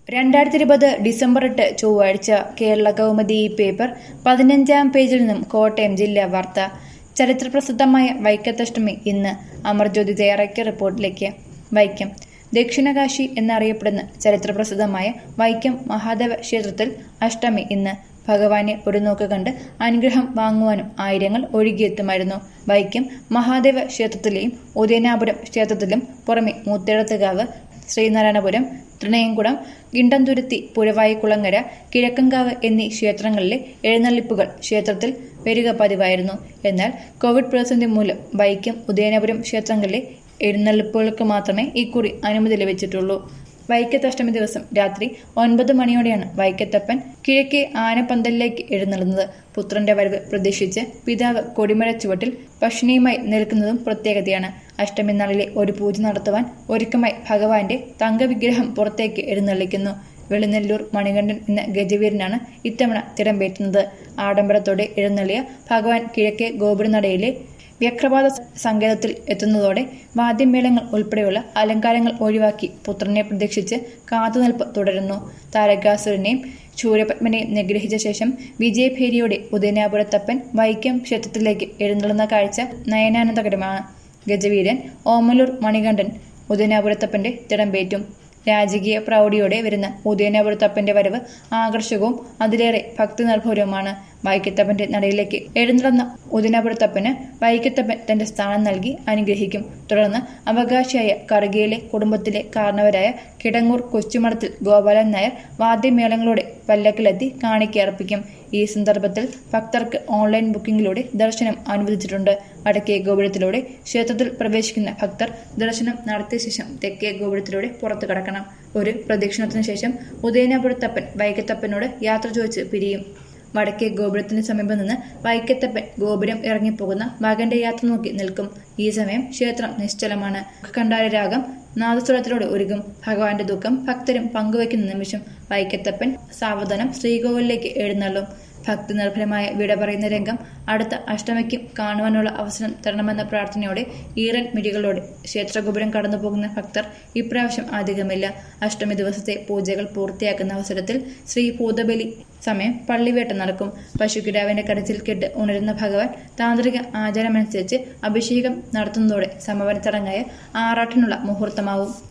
രണ്ടായിരത്തി ഇരുപത് ഡിസംബർ എട്ട് ചൊവ്വാഴ്ച കേരള കൗമുദി ഈ പേപ്പർ പതിനഞ്ചാം പേജിൽ നിന്നും കോട്ടയം ജില്ലാ വാർത്ത ചരിത്രപ്രസിദ്ധമായ വൈക്കത്തഷ്ടമി ഇന്ന് അമർജ്യോതി തയ്യാറാക്കിയ റിപ്പോർട്ടിലേക്ക് വൈക്കം ദക്ഷിണകാശി എന്നറിയപ്പെടുന്ന ചരിത്രപ്രസിദ്ധമായ വൈക്കം മഹാദേവ ക്ഷേത്രത്തിൽ അഷ്ടമി ഇന്ന് ഭഗവാനെ ഒരു നോക്ക് കണ്ട് അനുഗ്രഹം വാങ്ങുവാനും ആയിരങ്ങൾ ഒഴുകിയെത്തുമായിരുന്നു വൈക്കം മഹാദേവ ക്ഷേത്രത്തിലെയും ഉദയനാപുരം ക്ഷേത്രത്തിലും പുറമെ മൂത്തേടത്തുകാവ് ശ്രീനാരായണപുരം തൃണയംകുളം ഗിണ്ടംതുരുത്തി പുഴവായിക്കുളങ്ങര കിഴക്കങ്കാവ് എന്നീ ക്ഷേത്രങ്ങളിലെ എഴുന്നള്ളിപ്പുകൾ ക്ഷേത്രത്തിൽ വരിക പതിവായിരുന്നു എന്നാൽ കോവിഡ് പ്രതിസന്ധി മൂലം വൈക്കം ഉദയനപുരം ക്ഷേത്രങ്ങളിലെ എഴുന്നള്ളിപ്പുകൾക്ക് മാത്രമേ ഇക്കുറി അനുമതി ലഭിച്ചിട്ടുള്ളൂ വൈക്കത്തഷ്ടമി ദിവസം രാത്രി ഒൻപത് മണിയോടെയാണ് വൈക്കത്തപ്പൻ കിഴക്കേ ആനപ്പന്തലിലേക്ക് എഴുന്നള്ളുന്നത് പുത്രന്റെ വരവ് പ്രതീക്ഷിച്ച് പിതാവ് കൊടിമര ചുവട്ടിൽ പഷ്ണിയുമായി നിൽക്കുന്നതും പ്രത്യേകതയാണ് അഷ്ടമി നാളിലെ ഒരു പൂജ നടത്തുവാൻ ഒരുക്കമായി ഭഗവാന്റെ തങ്കവിഗ്രഹം പുറത്തേക്ക് എഴുന്നള്ളിക്കുന്നു വെളിനെല്ലൂർ മണികണ്ഠൻ എന്ന ഗജവീരനാണ് ഇത്തവണ തിടമ്പേറ്റുന്നത് ആഡംബരത്തോടെ എഴുന്നള്ളിയ ഭഗവാൻ കിഴക്കേ ഗോപുരനടയിലെ വ്യക്രപാത സങ്കേതത്തിൽ എത്തുന്നതോടെ വാദ്യമേളങ്ങൾ ഉൾപ്പെടെയുള്ള അലങ്കാരങ്ങൾ ഒഴിവാക്കി പുത്രനെ പ്രതീക്ഷിച്ച് കാത്തുനിൽപ്പ് തുടരുന്നു താരകാസുരനെയും ശൂരപത്മനെയും നിഗ്രഹിച്ച ശേഷം വിജയഭേരിയോടെ ഉദയനാപുരത്തപ്പൻ വൈക്കം ക്ഷേത്രത്തിലേക്ക് എഴുന്നള്ളുന്ന കാഴ്ച നയനാനന്ദകരമാണ് ഗജവീരൻ ഓമലൂർ മണികണ്ഠൻ ഉദയനാപുരത്തപ്പന്റെ തിടമ്പേറ്റും രാജകീയ പ്രൗഢിയോടെ വരുന്ന ഉദയനാപുരത്തപ്പന്റെ വരവ് ആകർഷകവും അതിലേറെ ഭക്തി നിർഭരവുമാണ് വൈക്കത്തപ്പന്റെ നടയിലേക്ക് എഴുന്നള്ളുന്ന ഉദയനാപുരത്തപ്പന് വൈക്കത്തപ്പൻ തന്റെ സ്ഥാനം നൽകി അനുഗ്രഹിക്കും തുടർന്ന് അവകാശിയായ കറുകയിലെ കുടുംബത്തിലെ കാരണവരായ കിടങ്ങൂർ കൊച്ചുമഠത്തിൽ ഗോപാലൻ നായർ വാദ്യമേളങ്ങളോടെ പല്ലക്കിലെത്തി കാണിക്കയർപ്പിക്കും ഈ സന്ദർഭത്തിൽ ഭക്തർക്ക് ഓൺലൈൻ ബുക്കിംഗിലൂടെ ദർശനം അനുവദിച്ചിട്ടുണ്ട് വടക്കേ ഗോപുരത്തിലൂടെ ക്ഷേത്രത്തിൽ പ്രവേശിക്കുന്ന ഭക്തർ ദർശനം നടത്തിയ ശേഷം തെക്കേ ഗോപുരത്തിലൂടെ പുറത്തു കടക്കണം ഒരു പ്രദക്ഷിണത്തിനു ശേഷം ഉദയനാപുരത്തപ്പൻ വൈക്കത്തപ്പനോട് യാത്ര ചോദിച്ച് പിരിയും വടക്കേ ഗോപുരത്തിന് സമീപം നിന്ന് വൈക്കത്തപ്പൻ ഗോപുരം ഇറങ്ങിപ്പോകുന്ന മകന്റെ യാത്ര നോക്കി നിൽക്കും ഈ സമയം ക്ഷേത്രം നിശ്ചലമാണ് കണ്ടാര രാഗം നാദസ്വരത്തിലൂടെ ഒരുങ്ങും ഭഗവാന്റെ ദുഃഖം ഭക്തരും പങ്കുവയ്ക്കുന്ന നിമിഷം വൈക്കത്തപ്പൻ സാവധാനം ശ്രീകോവിലേക്ക് എഴുന്നള്ളും ഭക്തി നിർഭരമായ വിട പറയുന്ന രംഗം അടുത്ത അഷ്ടമിക്കും കാണുവാനുള്ള അവസരം തരണമെന്ന പ്രാർത്ഥനയോടെ ഈറൻ മിഴികളോടെ ക്ഷേത്രഗോപുരം കടന്നു പോകുന്ന ഭക്തർ ഇപ്രാവശ്യം അധികമില്ല അഷ്ടമി ദിവസത്തെ പൂജകൾ പൂർത്തിയാക്കുന്ന അവസരത്തിൽ ശ്രീ ഭൂതബലി സമയം പള്ളിവേട്ട നടക്കും പശുക്കിടാവിന്റെ കരച്ചിൽ കെട്ട് ഉണരുന്ന ഭഗവാൻ താന്ത്രിക ആചാരമനുസരിച്ച് അഭിഷേകം നടത്തുന്നതോടെ സമവന ചടങ്ങായ ആറാട്ടിനുള്ള മുഹൂർത്തമാവും